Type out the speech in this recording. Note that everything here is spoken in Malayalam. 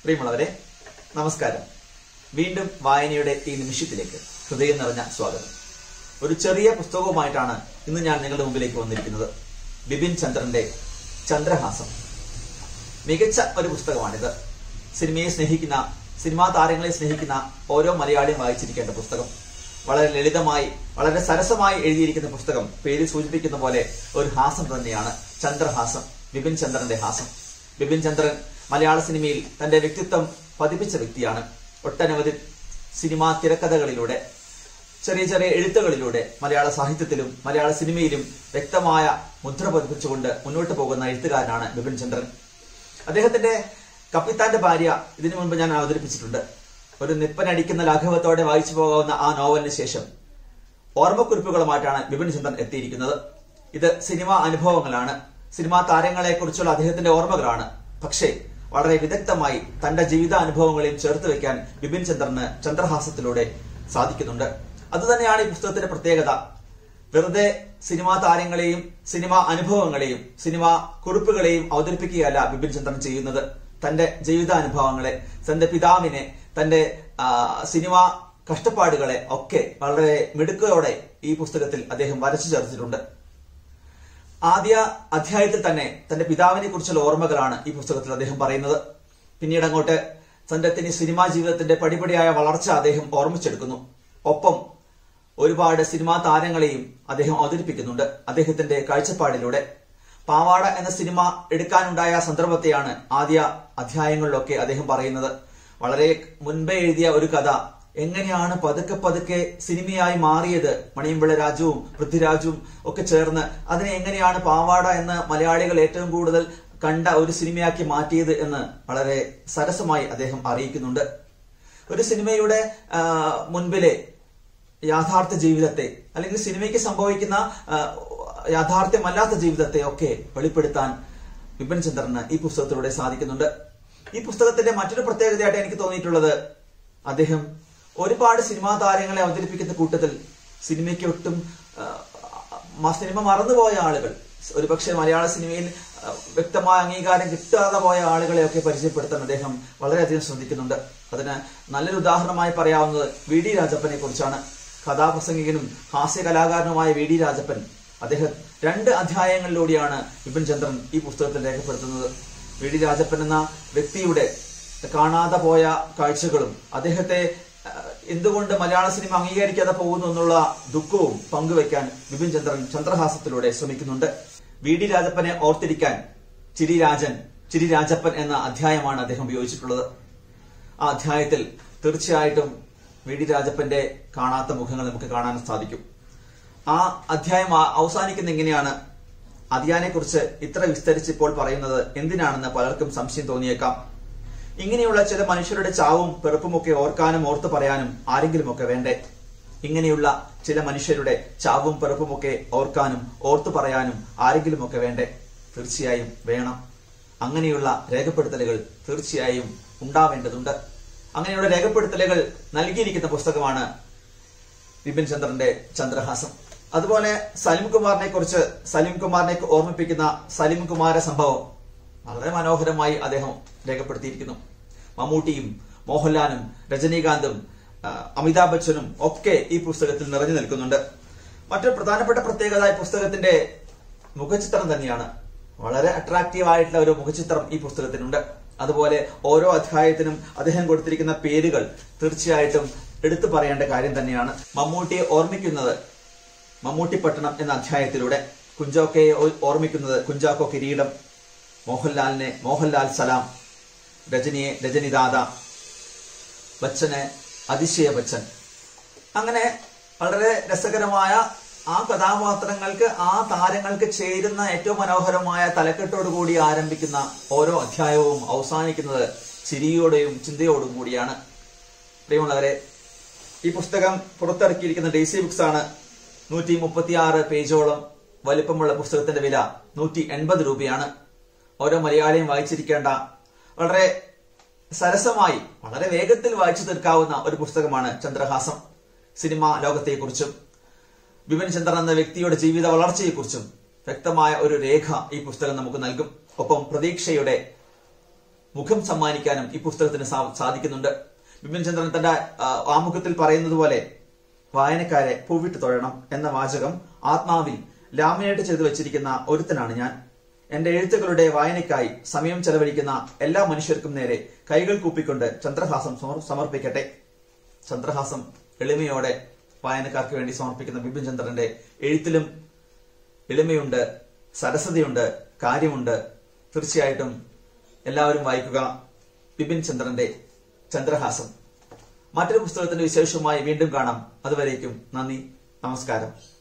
പ്രിയമുള്ളവരെ നമസ്കാരം വീണ്ടും വായനയുടെ ഈ നിമിഷത്തിലേക്ക് ഹൃദയം നിറഞ്ഞ സ്വാഗതം ഒരു ചെറിയ പുസ്തകവുമായിട്ടാണ് ഇന്ന് ഞാൻ നിങ്ങളുടെ മുമ്പിലേക്ക് വന്നിരിക്കുന്നത് ബിപിൻ ചന്ദ്രന്റെ ചന്ദ്രഹാസം മികച്ച ഒരു പുസ്തകമാണിത് സിനിമയെ സ്നേഹിക്കുന്ന സിനിമാ താരങ്ങളെ സ്നേഹിക്കുന്ന ഓരോ മലയാളിയും വായിച്ചിരിക്കേണ്ട പുസ്തകം വളരെ ലളിതമായി വളരെ സരസമായി എഴുതിയിരിക്കുന്ന പുസ്തകം പേര് സൂചിപ്പിക്കുന്ന പോലെ ഒരു ഹാസം തന്നെയാണ് ചന്ദ്രഹാസം ബിപിൻ ചന്ദ്രന്റെ ഹാസം ബിപിൻ ചന്ദ്രൻ മലയാള സിനിമയിൽ തന്റെ വ്യക്തിത്വം പതിപ്പിച്ച വ്യക്തിയാണ് ഒട്ടനവധി സിനിമാ തിരക്കഥകളിലൂടെ ചെറിയ ചെറിയ എഴുത്തുകളിലൂടെ മലയാള സാഹിത്യത്തിലും മലയാള സിനിമയിലും വ്യക്തമായ മുദ്ര പതിപ്പിച്ചുകൊണ്ട് മുന്നോട്ട് പോകുന്ന എഴുത്തുകാരനാണ് ബിപിൻ ചന്ദ്രൻ അദ്ദേഹത്തിന്റെ കപ്പിത്താന്റെ ഭാര്യ ഇതിനു മുൻപ് ഞാൻ അവതരിപ്പിച്ചിട്ടുണ്ട് ഒരു നിപ്പനടിക്കുന്ന ലാഘവത്തോടെ വായിച്ചു പോകാവുന്ന ആ നോവലിന് ശേഷം ഓർമ്മക്കുറിപ്പുകളുമായിട്ടാണ് ബിപിൻ ചന്ദ്രൻ എത്തിയിരിക്കുന്നത് ഇത് സിനിമാ അനുഭവങ്ങളാണ് സിനിമാ താരങ്ങളെ കുറിച്ചുള്ള അദ്ദേഹത്തിന്റെ ഓർമ്മകളാണ് പക്ഷേ വളരെ വിദഗ്ധമായി തന്റെ ജീവിതാനുഭവങ്ങളെയും ചേർത്ത് വെക്കാൻ ബിപിൻ ചന്ദ്രന് ചന്ദ്രഹാസത്തിലൂടെ സാധിക്കുന്നുണ്ട് അതുതന്നെയാണ് ഈ പുസ്തകത്തിന്റെ പ്രത്യേകത വെറുതെ സിനിമാ താരങ്ങളെയും സിനിമാ അനുഭവങ്ങളെയും സിനിമാ കുറിപ്പുകളെയും അവതരിപ്പിക്കുകയല്ല ബിപിൻ ചന്ദ്രൻ ചെയ്യുന്നത് തന്റെ ജീവിതാനുഭവങ്ങളെ തന്റെ പിതാവിനെ തന്റെ ആ, സിനിമാ കഷ്ടപ്പാടുകളെ ഒക്കെ വളരെ മിടുക്കോടെ ഈ പുസ്തകത്തിൽ അദ്ദേഹം വരച്ചു ചേർത്തിട്ടുണ്ട് ആദ്യ അധ്യായത്തിൽ തന്നെ തന്റെ പിതാവിനെ കുറിച്ചുള്ള ഓർമ്മകളാണ് ഈ പുസ്തകത്തിൽ അദ്ദേഹം പറയുന്നത് പിന്നീട് അങ്ങോട്ട് തന്റെ തന്നെ സിനിമാ ജീവിതത്തിന്റെ പടിപടിയായ വളർച്ച അദ്ദേഹം ഓർമ്മിച്ചെടുക്കുന്നു ഒപ്പം ഒരുപാട് സിനിമാ താരങ്ങളെയും അദ്ദേഹം അവതരിപ്പിക്കുന്നുണ്ട് അദ്ദേഹത്തിന്റെ കാഴ്ചപ്പാടിലൂടെ പാവാട എന്ന സിനിമ എടുക്കാനുണ്ടായ സന്ദർഭത്തെയാണ് ആദ്യ അധ്യായങ്ങളിലൊക്കെ അദ്ദേഹം പറയുന്നത് വളരെ മുൻപേ എഴുതിയ ഒരു കഥ എങ്ങനെയാണ് പതുക്കെ പതുക്കെ സിനിമയായി മാറിയത് മണിയമ്പിള്ള രാജുവും പൃഥ്വിരാജുവും ഒക്കെ ചേർന്ന് അതിനെ എങ്ങനെയാണ് പാവാട എന്ന് മലയാളികൾ ഏറ്റവും കൂടുതൽ കണ്ട ഒരു സിനിമയാക്കി മാറ്റിയത് എന്ന് വളരെ സരസമായി അദ്ദേഹം അറിയിക്കുന്നുണ്ട് ഒരു സിനിമയുടെ ആ, മുൻപിലെ യാഥാർത്ഥ ജീവിതത്തെ അല്ലെങ്കിൽ സിനിമയ്ക്ക് സംഭവിക്കുന്ന ആ, യാഥാർത്ഥ്യമല്ലാത്ത ജീവിതത്തെ ഒക്കെ വെളിപ്പെടുത്താൻ വിപിൻ ചന്ദ്രന് ഈ പുസ്തകത്തിലൂടെ സാധിക്കുന്നുണ്ട് ഈ പുസ്തകത്തിന്റെ മറ്റൊരു പ്രത്യേകതയായിട്ട് എനിക്ക് തോന്നിയിട്ടുള്ളത് അദ്ദേഹം ഒരുപാട് സിനിമാ താരങ്ങളെ അവതരിപ്പിക്കുന്ന കൂട്ടത്തിൽ സിനിമയ്ക്ക് ഒട്ടും ആ, മ- സിനിമ മറന്നുപോയ ആളുകൾ ഒരുപക്ഷെ മലയാള സിനിമയിൽ ആ, വ്യക്തമായ അംഗീകാരം കിട്ടാതെ പോയ ആളുകളെയൊക്കെ പരിചയപ്പെടുത്താൻ അദ്ദേഹം വളരെയധികം ശ്രദ്ധിക്കുന്നുണ്ട് അതിന് നല്ലൊരു ഉദാഹരണമായി പറയാവുന്നത് വി ഡി രാജപ്പനെ കുറിച്ചാണ് കഥാപ്രസംഗികനും ഹാസ്യ കലാകാരനുമായ വി ഡി രാജപ്പൻ അദ്ദേഹം രണ്ട് അധ്യായങ്ങളിലൂടെയാണ് വിപിൻ ചന്ദ്രൻ ഈ പുസ്തകത്തിൽ രേഖപ്പെടുത്തുന്നത് വി ഡി രാജപ്പൻ എന്ന വ്യക്തിയുടെ കാണാതെ പോയ കാഴ്ചകളും അദ്ദേഹത്തെ ആ, എന്തുകൊണ്ട് മലയാള സിനിമ അംഗീകരിക്കാതെ പോകുന്നു എന്നുള്ള ദുഃഖവും പങ്കുവെക്കാൻ വിപിൻ ചന്ദ്രൻ ചന്ദ്രഹാസത്തിലൂടെ ശ്രമിക്കുന്നുണ്ട് വി ഡി രാജപ്പനെ ഓർത്തിരിക്കാൻ ചിരി രാജൻ ചിരി രാജപ്പൻ എന്ന അധ്യായമാണ് അദ്ദേഹം ഉപയോഗിച്ചിട്ടുള്ളത് ആ അധ്യായത്തിൽ തീർച്ചയായിട്ടും വി ഡി രാജപ്പന്റെ കാണാത്ത മുഖങ്ങൾ നമുക്ക് കാണാൻ സാധിക്കും ആ അധ്യായം ആ- അവസാനിക്കുന്ന എങ്ങനെയാണ് അതിയാനെ കുറിച്ച് ഇത്ര വിസ്തരിച്ച് ഇപ്പോൾ പറയുന്നത് എന്തിനാണെന്ന് പലർക്കും സംശയം തോന്നിയേക്കാം ഇങ്ങനെയുള്ള ചില മനുഷ്യരുടെ ചാവും പിറപ്പുമൊക്കെ ഓർക്കാനും ഓർത്തു പറയാനും ആരെങ്കിലുമൊക്കെ വേണ്ടേ ഇങ്ങനെയുള്ള ചില മനുഷ്യരുടെ ചാവും പിറപ്പുമൊക്കെ ഓർക്കാനും ഓർത്തു പറയാനും ആരെങ്കിലുമൊക്കെ വേണ്ടേ തീർച്ചയായും വേണം അങ്ങനെയുള്ള രേഖപ്പെടുത്തലുകൾ തീർച്ചയായും ഉണ്ടാവേണ്ടതുണ്ട് അങ്ങനെയുള്ള രേഖപ്പെടുത്തലുകൾ നൽകിയിരിക്കുന്ന പുസ്തകമാണ് വിപിൻ ചന്ദ്രന്റെ ചന്ദ്രഹാസം അതുപോലെ സലിം കുമാറിനെ കുറിച്ച് സലിം കുമാറിനെ ഓർമ്മിപ്പിക്കുന്ന സലിം കുമാര സംഭവം വളരെ മനോഹരമായി അദ്ദേഹം രേഖപ്പെടുത്തിയിരിക്കുന്നു മമ്മൂട്ടിയും മോഹൻലാലും രജനീകാന്തും ആ, അമിതാഭ് ബച്ചനും ഒക്കെ ഈ പുസ്തകത്തിൽ നിറഞ്ഞു നിൽക്കുന്നുണ്ട് മറ്റൊരു പ്രധാനപ്പെട്ട പ്രത്യേകത ഈ പുസ്തകത്തിന്റെ മുഖചിത്രം തന്നെയാണ് വളരെ അട്രാക്റ്റീവ് ആയിട്ടുള്ള ഒരു മുഖചിത്രം ഈ പുസ്തകത്തിനുണ്ട് അതുപോലെ ഓരോ അധ്യായത്തിനും അദ്ദേഹം കൊടുത്തിരിക്കുന്ന പേരുകൾ തീർച്ചയായിട്ടും എടുത്തു പറയേണ്ട കാര്യം തന്നെയാണ് മമ്മൂട്ടിയെ ഓർമ്മിക്കുന്നത് മമ്മൂട്ടിപ്പട്ടണം എന്ന അധ്യായത്തിലൂടെ കുഞ്ചോക്കയെ ഓ- ഓർമ്മിക്കുന്നത് കുഞ്ചാക്കോ കിരീടം മോഹൻലാലിനെ മോഹൻലാൽ സലാം രജനിയെ രജനിദാദ ബച്ചന് അതിശയ ബച്ചൻ അങ്ങനെ വളരെ രസകരമായ ആ കഥാപാത്രങ്ങൾക്ക് ആ താരങ്ങൾക്ക് ചേരുന്ന ഏറ്റവും മനോഹരമായ തലക്കെട്ടോടു കൂടി ആരംഭിക്കുന്ന ഓരോ അധ്യായവും അവസാനിക്കുന്നത് ചിരിയോടെയും ചിന്തയോടും കൂടിയാണ് പ്രിയമുള്ളവരെ ഈ പുസ്തകം പുറത്തിറക്കിയിരിക്കുന്ന ഡെയ്സി ബുക്സ് ആണ് നൂറ്റി മുപ്പത്തി ആറ് പേജോളം വലിപ്പമുള്ള പുസ്തകത്തിന്റെ വില നൂറ്റി എൺപത് രൂപയാണ് ഓരോ മലയാളിയും വായിച്ചിരിക്കേണ്ട വളരെ സരസമായി വളരെ വേഗത്തിൽ വായിച്ചു തീർക്കാവുന്ന ഒരു പുസ്തകമാണ് ചന്ദ്രഹാസം സിനിമാ ലോകത്തെക്കുറിച്ചും വിപിൻ ചന്ദ്രൻ എന്ന വ്യക്തിയുടെ ജീവിത വളർച്ചയെക്കുറിച്ചും വ്യക്തമായ ഒരു രേഖ ഈ പുസ്തകം നമുക്ക് നൽകും ഒപ്പം പ്രതീക്ഷയുടെ മുഖം സമ്മാനിക്കാനും ഈ പുസ്തകത്തിന് സാ- സാധിക്കുന്നുണ്ട് ബിപിൻ ചന്ദ്രൻ തന്റെ ആ, ആമുഖത്തിൽ പറയുന്നത് പോലെ വായനക്കാരെ പൂവിട്ട് തൊഴണം എന്ന വാചകം ആത്മാവിൽ ലാമിനേറ്റ് ചെയ്തു വെച്ചിരിക്കുന്ന ഒരുത്തനാണ് ഞാൻ എന്റെ എഴുത്തുകളുടെ വായനയ്ക്കായി സമയം ചെലവഴിക്കുന്ന എല്ലാ മനുഷ്യർക്കും നേരെ കൈകൾ കൂപ്പിക്കൊണ്ട് ചന്ദ്രഹാസം സമർ- സമർപ്പിക്കട്ടെ ചന്ദ്രഹാസം എളിമയോടെ വായനക്കാർക്ക് വേണ്ടി സമർപ്പിക്കുന്ന ബിപിൻ ചന്ദ്രന്റെ എഴുത്തിലും എളിമയുണ്ട് സരസതയുണ്ട് കാര്യമുണ്ട് തീർച്ചയായിട്ടും എല്ലാവരും വായിക്കുക ബിപിൻ ചന്ദ്രന്റെ ചന്ദ്രഹാസം മറ്റൊരു പുസ്തകത്തിന്റെ വിശേഷവുമായി വീണ്ടും കാണാം അതുവരേക്കും നന്ദി നമസ്കാരം